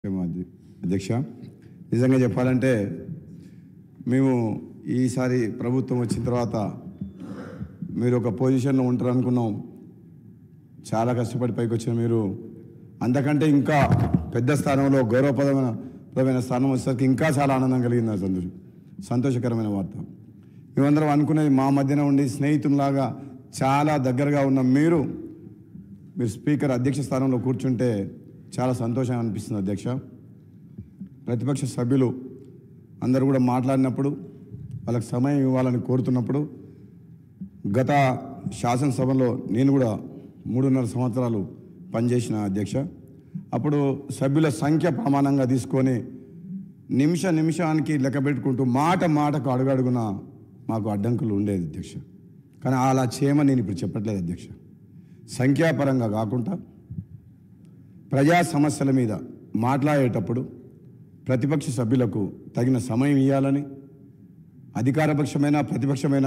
ఏమో అధ్య- అధ్యక్ష నిజంగా చెప్పాలంటే మేము ఈసారి ప్రభుత్వం వచ్చిన తర్వాత మీరు ఒక పొజిషన్లో ఉంటారు అనుకున్నాం చాలా కష్టపడి పైకి వచ్చిన మీరు అంతకంటే ఇంకా పెద్ద స్థానంలో గౌరవపదమైన పదమైన స్థానం వచ్చేసరికి ఇంకా చాలా ఆనందం కలిగింది నాకు సంతోషం సంతోషకరమైన వార్త మేమందరం అనుకునేది మా మధ్యన ఉండి స్నేహితుల్లాగా చాలా దగ్గరగా ఉన్న మీరు మీరు స్పీకర్ అధ్యక్ష స్థానంలో కూర్చుంటే చాలా సంతోషం అనిపిస్తుంది అధ్యక్ష ప్రతిపక్ష సభ్యులు అందరూ కూడా మాట్లాడినప్పుడు వాళ్ళకి సమయం ఇవ్వాలని కోరుతున్నప్పుడు గత శాసనసభలో నేను కూడా మూడున్నర సంవత్సరాలు పనిచేసిన అధ్యక్ష అప్పుడు సభ్యుల సంఖ్య ప్రమాణంగా తీసుకొని నిమిష నిమిషానికి లెక్క పెట్టుకుంటూ మాట మాటకు అడుగడుగున మాకు అడ్డంకులు ఉండేది అధ్యక్ష కానీ అలా చేయమని నేను ఇప్పుడు చెప్పట్లేదు అధ్యక్ష సంఖ్యాపరంగా కాకుండా ప్రజా సమస్యల మీద మాట్లాడేటప్పుడు ప్రతిపక్ష సభ్యులకు తగిన సమయం ఇవ్వాలని అధికారపక్షమైన ప్రతిపక్షమైన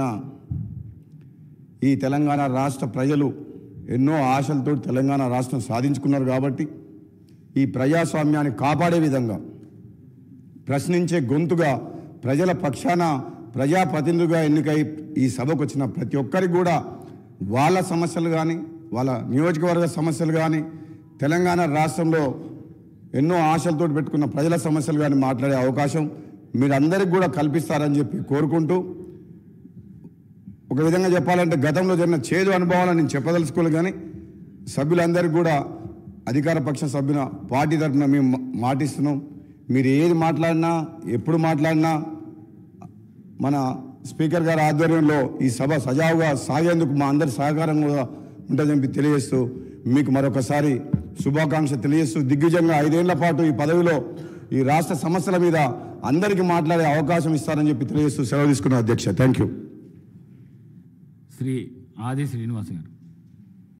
ఈ తెలంగాణ రాష్ట్ర ప్రజలు ఎన్నో ఆశలతో తెలంగాణ రాష్ట్రం సాధించుకున్నారు కాబట్టి ఈ ప్రజాస్వామ్యాన్ని కాపాడే విధంగా ప్రశ్నించే గొంతుగా ప్రజల పక్షాన ప్రజాప్రతినిధులుగా ఎన్నికై ఈ సభకు వచ్చిన ప్రతి ఒక్కరికి కూడా వాళ్ళ సమస్యలు కానీ వాళ్ళ నియోజకవర్గ సమస్యలు కానీ తెలంగాణ రాష్ట్రంలో ఎన్నో ఆశలతో పెట్టుకున్న ప్రజల సమస్యలు కానీ మాట్లాడే అవకాశం మీరందరికీ కూడా కల్పిస్తారని చెప్పి కోరుకుంటూ ఒక విధంగా చెప్పాలంటే గతంలో జరిగిన చేదు అనుభవాలను నేను చెప్పదలుచుకోలేదు కానీ సభ్యులందరికీ కూడా అధికార పక్ష సభ్యుల పార్టీ తరఫున మేము మా- మాటిస్తున్నాం మీరు ఏది మాట్లాడినా ఎప్పుడు మాట్లాడినా మన స్పీకర్ గారి ఆధ్వర్యంలో ఈ సభ సజావుగా సాగేందుకు మా అందరి సహకారం కూడా ఉంటుందని చెప్పి తెలియజేస్తూ మీకు మరొకసారి శుభాకాంక్ష తెలియజేస్తూ దిగ్విజయంగా ఐదేళ్ల పాటు ఈ పదవిలో ఈ రాష్ట్ర సమస్యల మీద అందరికీ మాట్లాడే అవకాశం ఇస్తారని చెప్పి తెలియజేస్తూ సెలవు తీసుకున్న అధ్యక్ష థ్యాంక్ యూ శ్రీ ఆది శ్రీనివాస్ గారు